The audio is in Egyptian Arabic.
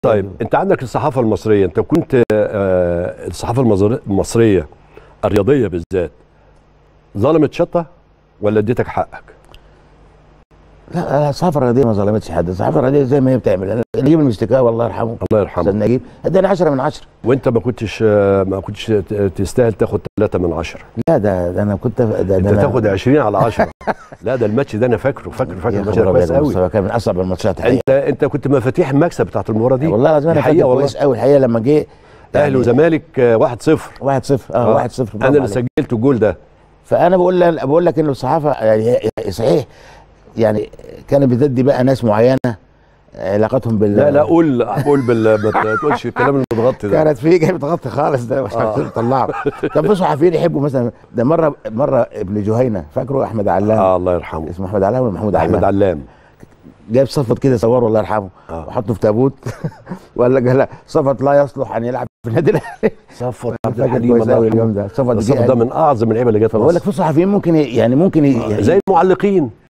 طيب انت عندك الصحافه المصريه انت كنت آه، الصحافه المصر- المصريه الرياضيه بالذات ظلمت شطه ولا اديتك حقك لا لا الصحافه الرياضيه ما ظلمتش حد الصحافه الرياضيه زي ما هي بتعمل انا نجيب المشتكاه الله يرحمه الله يرحمه استاذ نجيب اداني 10 من 10 وانت ما كنتش آه، ما كنتش ت- تستاهل تاخد 3 من 10 لا ده, ده انا كنت ده, ده انت أنا تاخد 20 على 10 لا ده الماتش ده انا فاكره فاكره فاكره يا الماتش خبر ده كويس أبيض، قوي مصطفى كان من اصعب الماتشات الحقيقه انت انت كنت مفاتيح المكسب بتاعت المباراه دي والله العظيم دي انا حقيقه فاكر والله كويس قوي الحقيقه لما جه اهلي وزمالك 1 0 1 0 اه 1 0 انا اللي سجلت الجول ده فانا بقول لك بقول لك ان الصحافه يعني هي- صحيح يعني كانت بتدي بقى ناس معينه علاقتهم بال لا لا قول قول بال ما تقولش الكلام المتغطي ده كانت في جاي بتغطي خالص ده مش آه. عارفين يطلعوا كان في صحفيين يحبوا مثلا ده مره مره ابن جهينه فاكره احمد علام اه الله يرحمه اسمه احمد علام ولا محمود علام احمد علام جايب صفت كده صوره الله يرحمه آه. وحطه في تابوت وقال لك لا صفت لا يصلح ان يلعب في النادي الاهلي صفوت أنا عبد فاكر الحليم كويس الله قوي يرحمه اليوم ده صفت صفوت ده جه من اعظم اللعيبه اللي جت فبقول لك مصر في صحفيين ممكن ي- يعني ممكن ي- يعني زي المعلقين